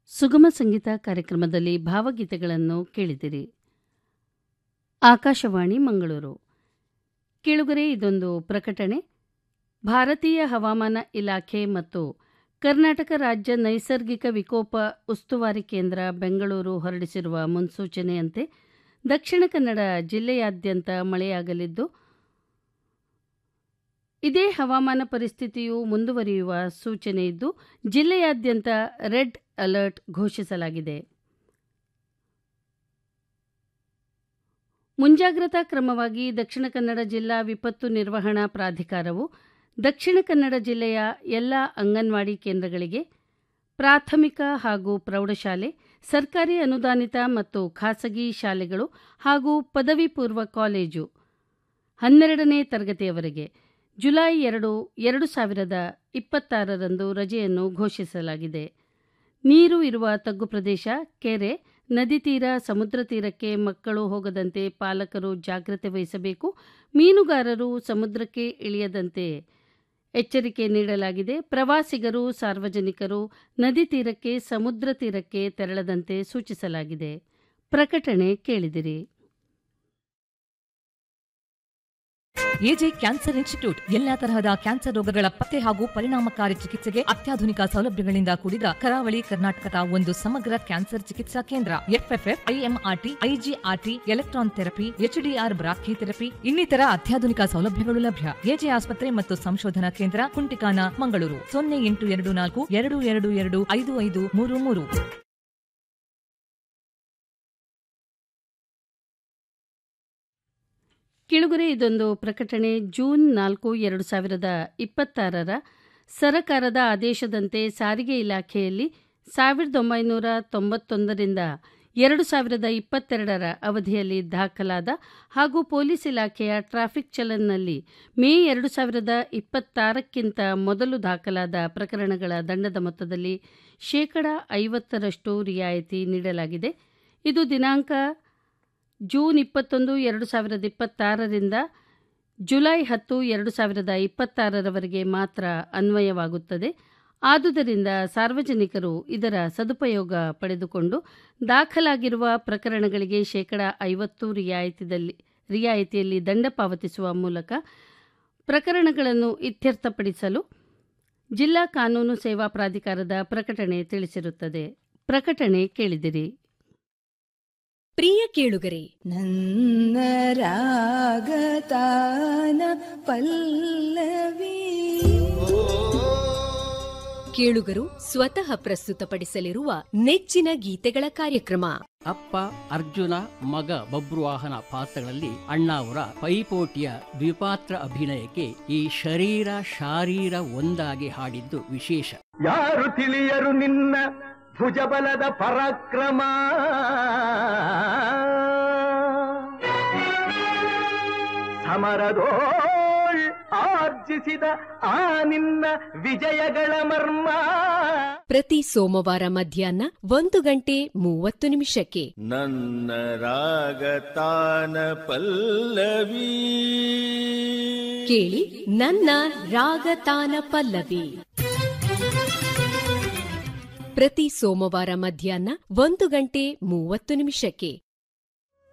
ಸುಗಮ ಸಂಗೀತ ಕಾರ್ಯಕ್ರಮದಲ್ಲಿ ಭಾವಗೀತೆಗಳನ್ನು ಕೇಳಿದಿರಿ ಆಕಾಶವಾಣಿ ಮಂಗಳೂರು ಕೇಳುಗರೆ ಇದೊಂದು ಪ್ರಕಟಣೆ ಭಾರತೀಯ ಹವಾಮಾನ ಇಲಾಖೆ ಮತ್ತು ಕರ್ನಾಟಕ ರಾಜ್ಯ ನೈಸರ್ಗಿಕ ವಿಕೋಪ ಉಸ್ತುವಾರಿ ಕೇಂದ್ರ ಬೆಂಗಳೂರು ಹೊರಡಿಸಿರುವ ಮುನ್ಸೂಚನೆಯಂತೆ ದಕ್ಷಿಣ ಕನ್ನಡ ಜಿಲ್ಲೆಯಾದ್ಯಂತ ಮಳೆಯಾಗಲಿದ್ದು ಇದೇ ಹವಾಮಾನ ಪರಿಸ್ಥಿತಿಯು ಮುಂದುವರಿಯುವ ಸೂಚನೆಯಿದ್ದು ಜಿಲ್ಲೆಯಾದ್ಯಂತ ರೆಡ್ ಅಲರ್ಟ್ ಘೋಷಿಸಲಾಗಿದೆ ಮುಂಜಾಗ್ರತಾ ಕ್ರಮವಾಗಿ ದಕ್ಷಿಣ ಕನ್ನಡ ಜಿಲ್ಲಾ ವಿಪತ್ತು ನಿರ್ವಹಣಾ ಪ್ರಾಧಿಕಾರವು ದಕ್ಷಿಣ ಕನ್ನಡ ಜಿಲ್ಲೆಯ ಎಲ್ಲ ಅಂಗನವಾಡಿ ಕೇಂದ್ರಗಳಿಗೆ ಪ್ರಾಥಮಿಕ ಹಾಗೂ ಪ್ರೌಢಶಾಲೆ ಸರ್ಕಾರಿ ಅನುದಾನಿತ ಮತ್ತು ಖಾಸಗಿ ಶಾಲೆಗಳು ಹಾಗೂ ಪದವಿ ಪೂರ್ವ ಕಾಲೇಜು ಹನ್ನೆರಡನೇ ತರಗತಿಯವರೆಗೆ ಜುಲೈ ಎರಡು ಎರಡು ಸಾವಿರದ ಇಪ್ಪತ್ತಾರರಂದು ರಜೆಯನ್ನು ಘೋಷಿಸಲಾಗಿದೆ ನೀರು ಇರುವ ತಗ್ಗು ಪ್ರದೇಶ ಕೆರೆ ನದಿ ತೀರ ಸಮುದ್ರ ತೀರಕ್ಕೆ ಮಕ್ಕಳು ಹೋಗದಂತೆ ಪಾಲಕರು ಜಾಗ್ರತೆ ವಹಿಸಬೇಕು ಮೀನುಗಾರರು ಸಮುದ್ರಕ್ಕೆ ಇಳಿಯದಂತೆ ಎಚ್ಚರಿಕೆ ನೀಡಲಾಗಿದೆ ಪ್ರವಾಸಿಗರು ಸಾರ್ವಜನಿಕರು ನದಿ ತೀರಕ್ಕೆ ಸಮುದ್ರ ತೀರಕ್ಕೆ ತೆರಳದಂತೆ ಸೂಚಿಸಲಾಗಿದೆ ಪ್ರಕಟಣೆ ಕೇಳಿದಿರಿ ಎಜೆ ಕ್ಯಾನ್ಸರ್ ಇನ್ಸ್ಟಿಟ್ಯೂಟ್ ಎಲ್ಲಾ ತರಹದ ಕ್ಯಾನ್ಸರ್ ರೋಗಗಳ ಪತ್ತೆ ಹಾಗೂ ಪರಿಣಾಮಕಾರಿ ಚಿಕಿತ್ಸೆಗೆ ಅತ್ಯಾಧುನಿಕ ಸೌಲಭ್ಯಗಳಿಂದ ಕೂಡಿದ ಕರಾವಳಿ ಕರ್ನಾಟಕದ ಒಂದು ಸಮಗ್ರ ಕ್ಯಾನ್ಸರ್ ಚಿಕಿತ್ಸಾ ಕೇಂದ್ರ FFF IMRT IGRT electron therapy HDR brachytherapy ಇನ್ನಿತರ ಅತ್ಯಾಧುನಿಕ ಸೌಲಭ್ಯಗಳು ಲಭ್ಯ ಎಜೆ ಆಸ್ಪತ್ರೆ ಮತ್ತು ಸಂಶೋಧನಾ ಕೇಂದ್ರ ಕುಂಟಿಕಾನ ಮಂಗಳೂರು ಸೊನ್ನೆ ಎಂಟು ಎರಡು ನಾಲ್ಕು ಎರಡು ಎರಡು ಎರಡು ಐದು ಐದು ಮೂರು ಮೂರು ಕಿಳುಗುರೆ ಇದೊಂದು ಪ್ರಕಟಣೆ ಜೂನ್ ನಾಲ್ಕು ಎರಡು ಸಾವಿರದ ಇಪ್ಪತ್ತಾರರ ಸರಕಾರದ ಆದೇಶದಂತೆ ಸಾರಿಗೆ ಇಲಾಖೆಯಲ್ಲಿ ಸಾವಿರದ ಒಂಬೈನೂರ ತೊಂಬತ್ತೊಂದರಿಂದ ಎರಡು ಸಾವಿರದ ಇಪ್ಪತ್ತೆರಡರ ಅವಧಿಯಲ್ಲಿ ದಾಖಲಾದ ಹಾಗೂ ಪೊಲೀಸ್ ಇಲಾಖೆಯ ಟ್ರಾಫಿಕ್ ಚಲನ್ನಲ್ಲಿ ಮೇ ಎರಡು ಸಾವಿರದ ಇಪ್ಪತ್ತಾರಕ್ಕಿಂತ ಮೊದಲು ದಾಖಲಾದ ಪ್ರಕರಣಗಳ ದಂಡದ ಮೊತ್ತದಲ್ಲಿ ಶೇಕಡ ಐವತ್ತರಷ್ಟು ರಿಯಾಯಿತಿ ನೀಡಲಾಗಿದೆ ಇದು ದಿನಾಂಕ ಜೂನ್ ಇಪ್ಪತ್ತೊಂದು ಎರಡು ಸಾವಿರದ ಇಪ್ಪತ್ತಾರರಿಂದ ಜುಲೈ ಹತ್ತು ಎರಡು ಸಾವಿರದ ಇಪ್ಪತ್ತಾರರವರೆಗೆ ಮಾತ್ರ ಅನ್ವಯವಾಗುತ್ತದೆ ಆದುದರಿಂದ ಸಾರ್ವಜನಿಕರು ಇದರ ಸದುಪಯೋಗ ಪಡೆದುಕೊಂಡು ದಾಖಲಾಗಿರುವ ಪ್ರಕರಣಗಳಿಗೆ ಶೇಕಡ ಐವತ್ತು ರಿಯಾಯಿತಿದಲ್ಲಿ ರಿಯಾಯಿತಿಯಲ್ಲಿ ದಂಡ ಪಾವತಿಸುವ ಮೂಲಕ ಪ್ರಕರಣಗಳನ್ನು ಇತ್ಯರ್ಥಪಡಿಸಲು ಜಿಲ್ಲಾ ಕಾನೂನು ಸೇವಾ ಪ್ರಾಧಿಕಾರದ ಪ್ರಕಟಣೆ ತಿಳಿಸಿರುತ್ತದೆ ಪ್ರಕಟಣೆ ಕೇಳಿದಿರಿ ಪ್ರಿಯ ಕೇಳುಗರೆ ನನ್ನ ರಾಗತಾನ ಪಲ್ಲವಿ ಕೇಳುಗರು ಸ್ವತಃ ಪ್ರಸ್ತುತಪಡಿಸಲಿರುವ ನೆಚ್ಚಿನ ಗೀತೆಗಳ ಕಾರ್ಯಕ್ರಮ ಅಪ್ಪ ಅರ್ಜುನ ಮಗ ಬಬ್ರುವಾಹನ ಪಾತ್ರಗಳಲ್ಲಿ ಅಣ್ಣಾವರ ಪೈಪೋಟಿಯ ದ್ವಿಪಾತ್ರ ಅಭಿನಯಕ್ಕೆ ಈ ಶರೀರ ಶಾರೀರ ಒಂದಾಗಿ ಹಾಡಿದ್ದು ವಿಶೇಷ ಯಾರು ತಿಳಿಯರು ನಿನ್ನ ಭುಜಬಲದ ಪರಾಕ್ರಮ ಸಮರದೋಳ್ ಆರ್ಜಿಸಿದ ಆ ನಿನ್ನ ವಿಜಯಗಳ ಮರ್ಮ ಪ್ರತಿ ಸೋಮವಾರ ಮಧ್ಯಾಹ್ನ ಒಂದು ಗಂಟೆ ಮೂವತ್ತು ನಿಮಿಷಕ್ಕೆ ನನ್ನ ರಾಗತಾನ ಪಲ್ಲವಿ ಕೇಳಿ ನನ್ನ ರಾಗತಾನ ಪಲ್ಲವಿ ಪ್ರತಿ ಸೋಮವಾರ ಮಧ್ಯಾಹ್ನ ಒಂದು ಗಂಟೆ ಮೂವತ್ತು ನಿಮಿಷಕ್ಕೆ